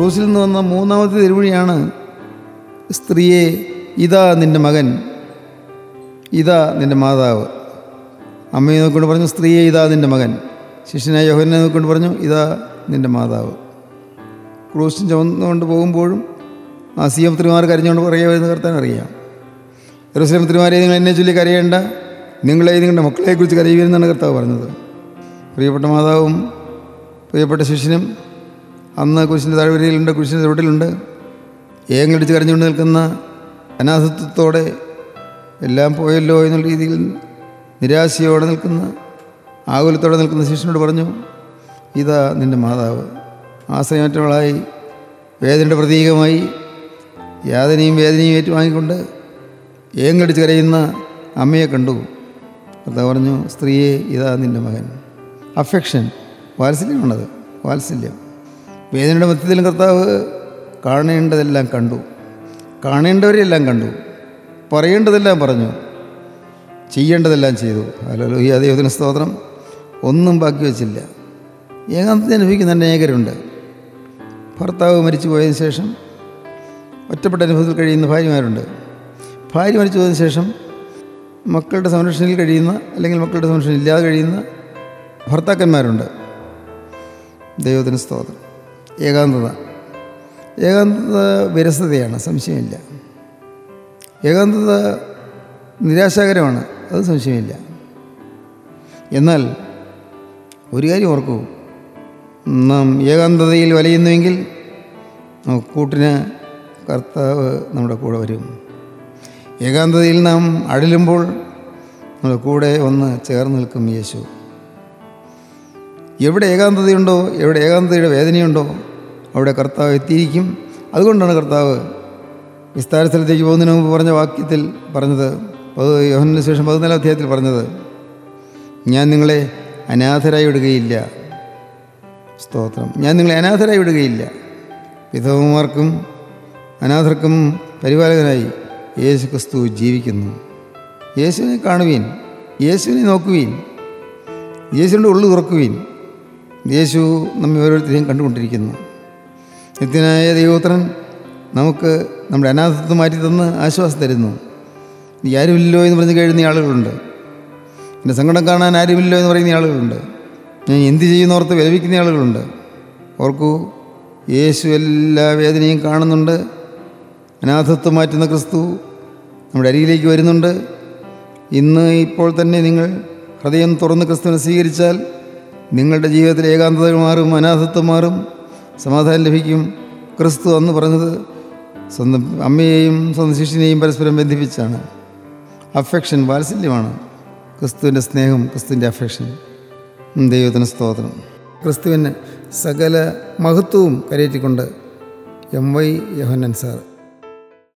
ക്രൂസിൽ നിന്ന് വന്ന മൂന്നാമത്തെ തിരുവഴിയാണ് സ്ത്രീയെ ഇതാ നിൻ്റെ മകൻ ഇതാ നിൻ്റെ മാതാവ് അമ്മയെ നോക്കിക്കൊണ്ട് പറഞ്ഞു സ്ത്രീയെ ഇതാ നിൻ്റെ മകൻ ശിഷ്യനായ യോഹനെ നോക്കിക്കൊണ്ട് പറഞ്ഞു ഇതാ നിൻ്റെ മാതാവ് ക്രൂശിൻ ചുമന്നുകൊണ്ട് പോകുമ്പോഴും ആ സി എം തിരുമാർ കരഞ്ഞുകൊണ്ട് പറയുമെന്ന് കർത്താൻ അറിയാം യെറുസലേം തിരുമാരെ നിങ്ങൾ എന്നെ ചൊല്ലി കരയേണ്ട നിങ്ങളെ നിങ്ങളുടെ മക്കളെക്കുറിച്ച് കരയുമെന്നാണ് കർത്താവ് പറഞ്ഞത് പ്രിയപ്പെട്ട മാതാവും പ്രിയപ്പെട്ട ശിഷ്യനും അന്ന് കുരിശിൻ്റെ താഴ്വരയിലുണ്ട് കുരിശിൻ്റെ ചുവട്ടിലുണ്ട് ഏങ്ങടിച്ച് കരഞ്ഞുകൊണ്ട് നിൽക്കുന്ന അനാഥത്വത്തോടെ എല്ലാം പോയല്ലോ എന്നുള്ള രീതിയിൽ നിരാശയോടെ നിൽക്കുന്ന ആകുലത്തോടെ നിൽക്കുന്ന ശിഷ്യനോട് പറഞ്ഞു ഇതാ നിൻ്റെ മാതാവ് ആശ്രയമറ്റവളായി വേദനയുടെ പ്രതീകമായി യാതനയും വേദനയും ഏറ്റുവാങ്ങിക്കൊണ്ട് ഏങ്ങടിച്ച് കരയുന്ന അമ്മയെ കണ്ടു കർത്താവ് പറഞ്ഞു സ്ത്രീയെ ഇതാ നിൻ്റെ മകൻ അഫെക്ഷൻ വാത്സല്യമാണത് വാത്സല്യം വേദനയുടെ മധ്യത്തിലും കർത്താവ് കാണേണ്ടതെല്ലാം കണ്ടു കാണേണ്ടവരെല്ലാം കണ്ടു പറയേണ്ടതെല്ലാം പറഞ്ഞു ചെയ്യേണ്ടതെല്ലാം ചെയ്തു അല്ലല്ലോ ഈ ദൈവത്തിന് സ്തോത്രം ഒന്നും ബാക്കി വച്ചില്ല ഏകാന്തത്തെ അനുഭവിക്കുന്ന അനേകരുണ്ട് ഭർത്താവ് മരിച്ചു പോയതിന് ശേഷം ഒറ്റപ്പെട്ട അനുഭവത്തിൽ കഴിയുന്ന ഭാര്യമാരുണ്ട് ഭാര്യ മരിച്ചു പോയതിന് ശേഷം മക്കളുടെ സംരക്ഷണയിൽ കഴിയുന്ന അല്ലെങ്കിൽ മക്കളുടെ സംരക്ഷണം ഇല്ലാതെ കഴിയുന്ന ഭർത്താക്കന്മാരുണ്ട് ദൈവത്തിന് സ്തോത്രം ഏകാന്തത ഏകാന്തത വിരസതയാണ് സംശയമില്ല ഏകാന്തത നിരാശാകരമാണ് അത് സംശയമില്ല എന്നാൽ ഒരു കാര്യം ഓർക്കൂ നാം ഏകാന്തതയിൽ വലയുന്നുവെങ്കിൽ നമുക്ക് കൂട്ടിന് കർത്താവ് നമ്മുടെ കൂടെ വരും ഏകാന്തതയിൽ നാം അഴലുമ്പോൾ നമ്മുടെ കൂടെ ഒന്ന് ചേർന്ന് നിൽക്കും യേശു എവിടെ ഏകാന്തതയുണ്ടോ എവിടെ ഏകാന്തതയുടെ വേദനയുണ്ടോ അവിടെ കർത്താവ് എത്തിയിരിക്കും അതുകൊണ്ടാണ് കർത്താവ് വിസ്താര സ്ഥലത്തേക്ക് പോകുന്നതിന് മുമ്പ് പറഞ്ഞ വാക്യത്തിൽ പറഞ്ഞത് അത് യോഹനന് ശേഷം പതിനാലാം അധ്യായത്തിൽ പറഞ്ഞത് ഞാൻ നിങ്ങളെ അനാഥരായി വിടുകയില്ല സ്തോത്രം ഞാൻ നിങ്ങളെ അനാഥരായി വിടുകയില്ല വിധവമാർക്കും അനാഥർക്കും പരിപാലകനായി യേശു ക്രിസ്തു ജീവിക്കുന്നു യേശുവിനെ കാണുവീൻ യേശുവിനെ നോക്കുവീൻ യേശുവിൻ്റെ ഉള്ളു തുറക്കുവീൻ യേശു നമ്മെ ഓരോരുത്തരെയും കണ്ടുകൊണ്ടിരിക്കുന്നു നിത്യനായ ദൈവോത്രൻ നമുക്ക് നമ്മുടെ അനാഥത്വം മാറ്റി തന്ന് ആശ്വാസം തരുന്നു നീ ആരുമില്ലല്ലോ എന്ന് പറഞ്ഞ് കഴിയുന്ന ആളുകളുണ്ട് എൻ്റെ സങ്കടം കാണാൻ ആരുമില്ലോ എന്ന് പറയുന്ന ആളുകളുണ്ട് ഞാൻ എന്ത് ചെയ്യുന്നോർത്ത് വിലപിക്കുന്ന ആളുകളുണ്ട് ഓർക്കൂ യേശു എല്ലാ വേദനയും കാണുന്നുണ്ട് അനാഥത്വം മാറ്റുന്ന ക്രിസ്തു നമ്മുടെ അരികിലേക്ക് വരുന്നുണ്ട് ഇന്ന് ഇപ്പോൾ തന്നെ നിങ്ങൾ ഹൃദയം തുറന്ന് ക്രിസ്തുവിനെ സ്വീകരിച്ചാൽ നിങ്ങളുടെ ജീവിതത്തിൽ ഏകാന്തത മാറും അനാഥത്വം മാറും സമാധാനം ലഭിക്കും ക്രിസ്തു അന്ന് പറഞ്ഞത് സ്വന്തം അമ്മയെയും സ്വന്തം ശിഷ്യനെയും പരസ്പരം ബന്ധിപ്പിച്ചാണ് അഫെക്ഷൻ വാത്സല്യമാണ് ക്രിസ്തുവിൻ്റെ സ്നേഹം ക്രിസ്തുവിൻ്റെ അഫെക്ഷൻ ദൈവത്തിന് സ്തോത്രം ക്രിസ്തുവിന് സകല മഹത്വവും കരയേറ്റിക്കൊണ്ട് എം വൈ യോഹന്നൻ സാർ